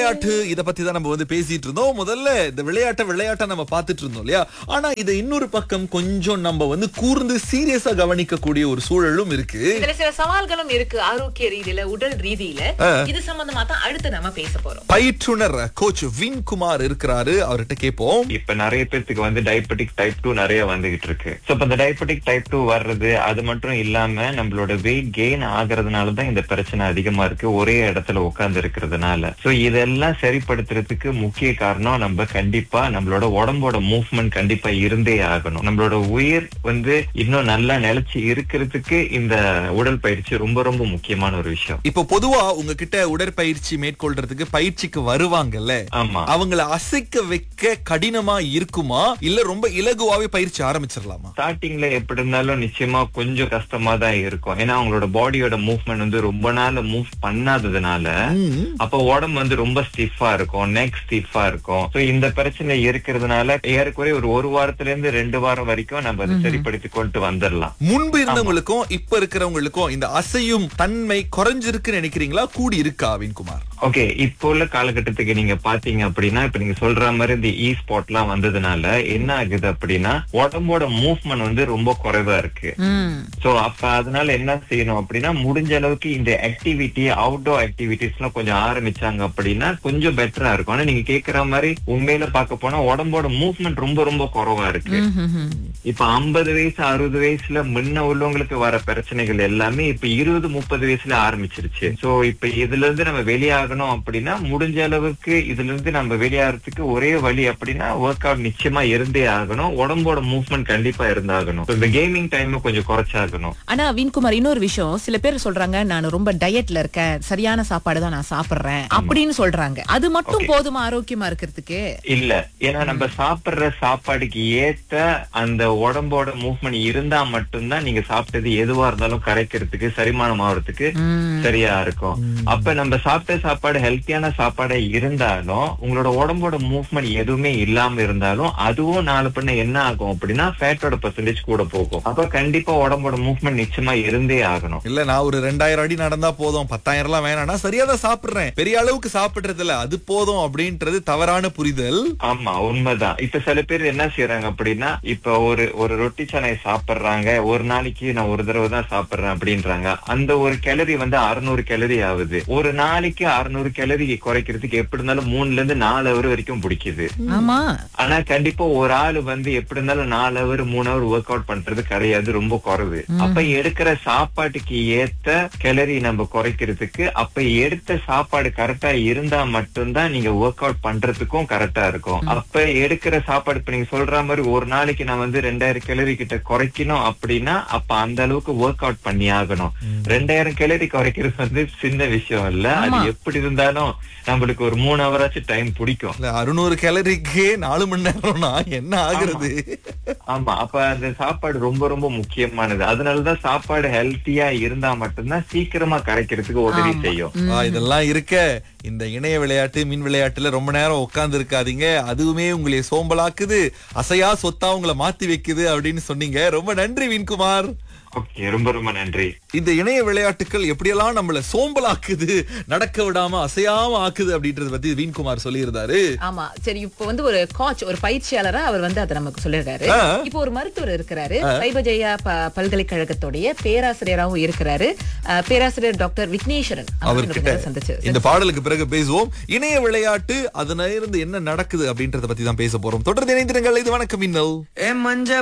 விளையாட்டு இத பத்தி தான் நம்ம வந்து பேசிட்டு இருந்தோம் முதல்ல இந்த விளையாட்டை விளையாட்டை நம்ம பார்த்துட்டு இருந்தோம் இல்லையா ஆனா இது இன்னொரு பக்கம் கொஞ்சம் நம்ம வந்து கூர்ந்து சீரியஸா கவனிக்கக்கூடிய ஒரு சூழலும் இருக்கு இதுல சில சவால்களும் இருக்கு ஆரோக்கிய ரீதியில உடல் ரீதியில இது சம்பந்தமா தான் அடுத்து நம்ம பேச போறோம் பயிற்றுனர் கோச் வின்குமார் இருக்கிறாரு அவர்கிட்ட கேட்போம் இப்ப நிறைய பேருக்கு வந்து டயபெட்டிக் டைப் டூ நிறைய வந்துகிட்டு இருக்கு சோ இப்ப இந்த டயபெட்டிக் டைப் டூ வர்றது அது மட்டும் இல்லாம நம்மளோட வெயிட் கெயின் ஆகுறதுனாலதான் இந்த பிரச்சனை அதிகமா இருக்கு ஒரே இடத்துல உட்கார்ந்து இருக்கிறதுனால சோ இதெல்லாம் சரிப்படுத்துறதுக்கு முக்கிய காரணம் நம்ம கண்டிப்பா நம்மளோட உடம்போட மூவ்மெண்ட் கண்டிப்பா இருந்தே ஆகணும் நம்மளோட உயிர் வந்து இன்னும் நல்லா நிலைச்சு இருக்கிறதுக்கு இந்த உடற்பயிற்சி ரொம்ப ரொம்ப முக்கியமான ஒரு விஷயம் இப்போ பொதுவா உங்ககிட்ட உடற்பயிற்சி மேற்கொள்றதுக்கு பயிற்சிக்கு வருவாங்கல்ல ஆமா அவங்கள அசைக்க வைக்க கடினமா இருக்குமா இல்ல ரொம்ப இலகுவாவே பயிற்சி ஆரம்பிச்சிடலாமா ஸ்டார்டிங்ல எப்படி இருந்தாலும் நிச்சயமா கொஞ்சம் கஷ்டமா தான் இருக்கும் ஏன்னா அவங்களோட பாடியோட மூவ்மெண்ட் வந்து ரொம்ப நாள் மூவ் பண்ணாததுனால ம். அப்ப உடம்பு வந்து ரொம்ப ஸ்டிஃபா இருக்கும் நெக் ஸ்டிஃபா இருக்கும் சோ இந்த பிரச்சனை இருக்கிறதுனால ஏறக்குறைய ஒரு ஒரு வாரத்துல இருந்து ரெண்டு வாரம் வரைக்கும் நம்ம அதை சரிப்படுத்தி கொண்டு வந்துடலாம் முன்பு இருந்தவங்களுக்கும் இப்ப இருக்கிறவங்களுக்கும் இந்த அசையும் தன்மை குறைஞ்சிருக்குன்னு நினைக்கிறீங்களா கூடி இருக்கா வின்குமார் ஓகே இப்போ உள்ள காலகட்டத்துக்கு நீங்க பாத்தீங்க அப்படின்னா இப்ப நீங்க சொல்ற மாதிரி இந்த இ ஸ்பாட் எல்லாம் வந்ததுனால என்ன ஆகுது அப்படின்னா உடம்போட மூவ்மெண்ட் வந்து ரொம்ப குறைவா இருக்கு சோ அப்ப அதனால என்ன செய்யணும் அப்படின்னா முடிஞ்ச அளவுக்கு இந்த ஆக்டிவிட்டி அவுட்டோர் ஆக்டிவிட்டிஸ் எல்லாம் கொஞ்சம் ஆரம்பிச்சாங்க அப்படின்னா கொஞ்சம் பெட்டரா இருக்கும் ஆனா நீங்க கேக்குற மாதிரி உண்மையில பார்க்க போனா உடம்போட மூவ்மெண்ட் ரொம்ப ரொம்ப குறைவா இருக்கு இப்ப ஐம்பது வயசு அறுபது வயசுல முன்ன உள்ளவங்களுக்கு வர பிரச்சனைகள் எல்லாமே இப்ப இருபது முப்பது வயசுல ஆரம்பிச்சிருச்சு சோ இப்ப இதுல இருந்து நம்ம வெளியாகணும் அப்படின்னா முடிஞ்ச அளவுக்கு இதுல இருந்து நம்ம வெளியாகிறதுக்கு ஒரே வழி அப்படின்னா ஒர்க் அவுட் நிச்சயமா இருந்தே ஆகணும் உடம்போட மூவ்மெண்ட் கண்டிப்பா இருந்தாகணும் இப்ப இந்த கேமிங் டைம் கொஞ்சம் குறைச்சாகணும் ஆனா வின்குமார் இன்னொரு விஷயம் சில பேர் சொல்றாங்க நான் ரொம்ப டயட்ல இருக்கேன் சரியான சாப்பாடு தான் நான் சாப்பிடுறேன் அப்படின்னு சொல்றாங்க அது மட்டும் போதுமா ஆரோக்கியமா இருக்கிறதுக்கு இல்ல ஏன்னா நம்ம சாப்பிடுற சாப்பாடுக்கு ஏத்த அந்த உடம்போட மூவ்மெண்ட் இருந்தா மட்டும்தான் நீங்க சாப்பிட்டது எதுவா இருந்தாலும் கரைக்கிறதுக்கு செரிமானம் ஆகுறதுக்கு சரியா இருக்கும் அப்ப நம்ம சாப்பிட்ட சாப்பாடு ஹெல்த்தியான சாப்பாடா இருந்தாலும் உங்களோட உடம்போட மூவ்மெண்ட் எதுவுமே இல்லாம இருந்தாலும் அதுவும் நாலு பண்ண என்ன ஆகும் அப்படின்னா ஃபேட்டோட பர்சன்டேஜ் கூட போகும் அப்ப கண்டிப்பா உடம்போட மூவ்மெண்ட் நிச்சயமா இருந்தே ஆகணும் இல்ல நான் ஒரு ரெண்டாயிரம் அடி நடந்தா போதும் பத்தாயிரம் எல்லாம் வேணாம்னா சரியா தான் சாப்பிடுறேன் பெரிய அளவுக்கு சாப்பிடுறது இல்ல அது போதும் அப்படின்றது தவறான புரிதல் ஆமா உண்மைதான் இப்ப சில பேர் என்ன செய்யறாங்க அப்படின்னா இப்ப ஒரு ஒரு ரொட்டி சனை சாப்பிடுறாங்க ஒரு நாளைக்கு நான் ஒரு தடவை தான் சாப்பிடுறேன் அப்படின்றாங்க அந்த ஒரு கேலரி வந்து அறுநூறு கேலரி ஆகுது ஒரு நாளைக்கு அறுநூறு கேலரி குறைக்கிறதுக்கு எப்படி இருந்தாலும் மூணுல இருந்து நாலு ஹவர் வரைக்கும் பிடிக்குது ஆமா ஆனா கண்டிப்பா ஒரு ஆள் வந்து எப்படி இருந்தாலும் நாலு ஹவர் மூணு ஹவர் ஒர்க் அவுட் பண்றது கிடையாது ரொம்ப குறைவு அப்ப எடுக்கிற சாப்பாட்டுக்கு ஏத்த கேலரி நம்ம குறைக்கிறதுக்கு அப்ப எடுத்த சாப்பாடு கரெக்டா இருந்தா மட்டும்தான் நீங்க ஒர்க் அவுட் பண்றதுக்கும் கரெக்டா இருக்கும் அப்ப எடுக்கிற சாப்பாடு இப்ப நீங்க சொல்ற மாதிரி ஒரு நாளைக்கு நான் வந்து ரெண்டாயிரம் கேலரி கிட்ட குறைக்கணும் அப்படின்னா அப்ப அந்த அளவுக்கு ஒர்க் அவுட் பண்ணி ஆகணும் ரெண்டாயிரம் கேலரி குறைக்கிறது வந்து சின்ன விஷயம் இல்ல அது எப்படி இருந்தாலும் நம்மளுக்கு ஒரு மூணு ஹவராச்சும் டைம் பிடிக்கும் இல்ல அறுநூறு கேலரிக்கு நாலு மணி நேரம்னா என்ன ஆகுறது ஆமா அப்ப அந்த சாப்பாடு ரொம்ப ரொம்ப முக்கியமானது அதனாலதான் சாப்பாடு ஹெல்த்தியா இருந்தா மட்டும்தான் சீக்கிரமா கரைக்கிறதுக்கு உதவி செய்யும் ஆ, இதெல்லாம் இருக்க இந்த இணைய விளையாட்டு மின் விளையாட்டுல ரொம்ப நேரம் உட்கார்ந்து இருக்காதீங்க அதுவுமே உங்களை சோம்பலாக்குது அசையா சொத்தா உங்களை மாத்தி வைக்குது அப்படின்னு சொன்னீங்க ரொம்ப நன்றி வின்குமார் ஓகே ரொம்ப ரொம்ப நன்றி இந்த இணைய விளையாட்டுகள் எப்படியெல்லாம் நம்மள சோம்பலாக்குது நடக்க விடாம அசையாம ஆக்குது அப்படின்றத பத்தி வீன்குமார் சொல்லியிருந்தாரு ஆமா சரி இப்போ வந்து ஒரு கோச் ஒரு பயிற்சியாளரா அவர் வந்து அதை நமக்கு சொல்லிருக்காரு ஆ. இப்போ ஒரு மருத்துவர் இருக்கிறாரு சைபஜெயா ப- பல்கலைக்கழகத்துடைய பேராசிரியராகவும் இருக்கிறாரு அஹ், பேராசிரியர் டாக்டர் விக்னேஸ்வரன் அவர் அவர்கிட்ட நம்ம சந்திச்சு இந்த பாடலுக்கு பிறகு பேசுவோம் இணைய விளையாட்டு அதன இருந்து என்ன நடக்குது அப்படின்றத பத்தி தான் பேச போறோம் தொடர்ந்து இணைந்திருங்கள் இது வணக்கம் மின்னல் ஏ மஞ்ச